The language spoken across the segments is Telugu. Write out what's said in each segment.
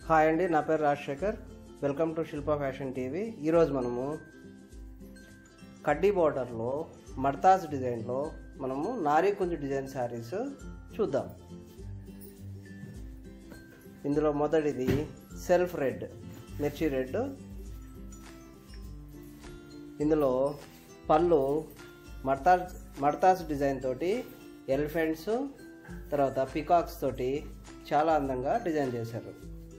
హాయ్ అండి నా పేరు Rajasekhar welcome to Shilpa fashion TV ఈరోజు మనము కడ్డీ బార్డర్లో మడతాస్ డిజైన్లో మనము నారీ కుంజు డిజైన్ శారీస్ చూద్దాం ఇందులో మొదటిది సెల్ఫ్ రెడ్ మిర్చి రెడ్ ఇందులో పళ్ళు మడతాస్ మడతాస్ డిజైన్ తోటి ఎలిఫెంట్స్ తర్వాత పికాక్స్ తోటి చాలా అందంగా డిజైన్ చేశారు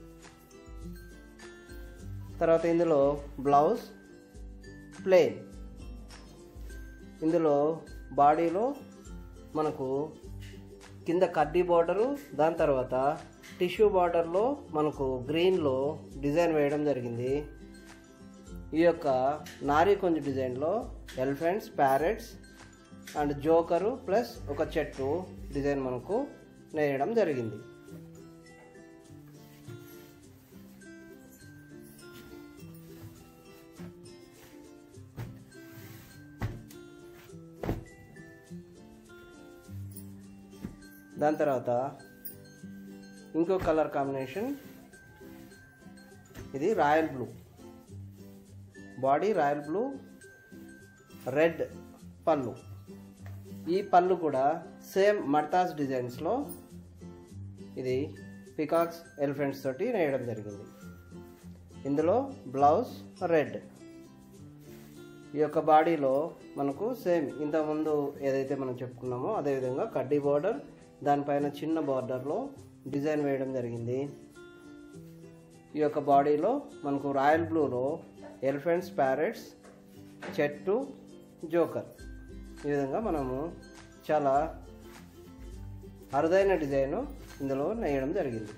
తర్వాత ఇందులో బ్లౌజ్ ప్లెయిన్ ఇందులో బాడీలో మనకు కింద కడ్డీ బార్డరు దాని తర్వాత టిష్యూ బార్డర్లో మనకు గ్రీన్లో డిజైన్ వేయడం జరిగింది ఈ యొక్క నారీ కొంచెం డిజైన్లో elephants parrots and joker plus ఒక చెట్టు డిజైన్ మనకు నేయడం జరిగింది దాని తర్వాత ఇంకో కలర్ కాంబినేషన్ ఇది royal blue body royal blue red పళ్ళు ఈ పళ్ళు కూడా సేమ్ మడతాస్ డిజైన్స్లో ఇది పికాక్స్ ఎలిఫెంట్స్ తోటి నేయడం జరిగింది ఇందులో బ్లౌజ్ రెడ్ ఈ యొక్క బాడీలో మనకు సేమ్ ఇంతకుముందు ఏదైతే మనం చెప్పుకున్నామో అదేవిధంగా కడ్డీ బార్డర్ దానిపైన చిన్న బార్డర్లో డిజైన్ వేయడం జరిగింది ఈ యొక్క బాడీలో మనకు రాయల్ బ్లూలో ఎలిఫెంట్స్ ప్యారెట్స్ చెట్టు జోకర్ ఈ విధంగా మనము చాలా అరుదైన డిజైన్ ఇందులో నేయడం జరిగింది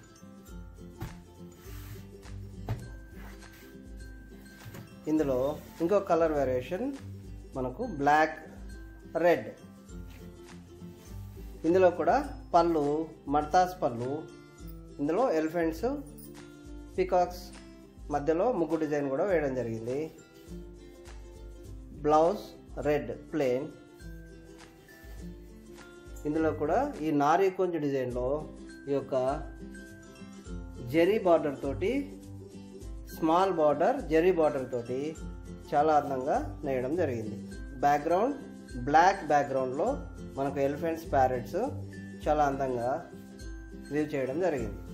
ఇందులో ఇంకో కలర్ వేరియేషన్ మనకు బ్లాక్ రెడ్ ఇందులో కూడా పళ్ళు మర్తాస్ పళ్ళు ఇందులో ఎలిఫెంట్స్ పికాక్స్ మధ్యలో ముగ్గు డిజైన్ కూడా వేయడం జరిగింది బ్లౌజ్ రెడ్ ప్లేన్ ఇందులో కూడా ఈ నారీ కొంచె డిజైన్లో ఈ యొక్క జెరీ బార్డర్ తోటి స్మాల్ బార్డర్ జెరీ బార్డర్ తోటి చాలా అందంగా నేయడం జరిగింది బ్యాక్గ్రౌండ్ బ్లాక్ బ్యాక్గ్రౌండ్లో మనకు ఎలిఫెంట్స్ ప్యారెట్స్ చాలా అందంగా వ్యూ చేయడం జరిగింది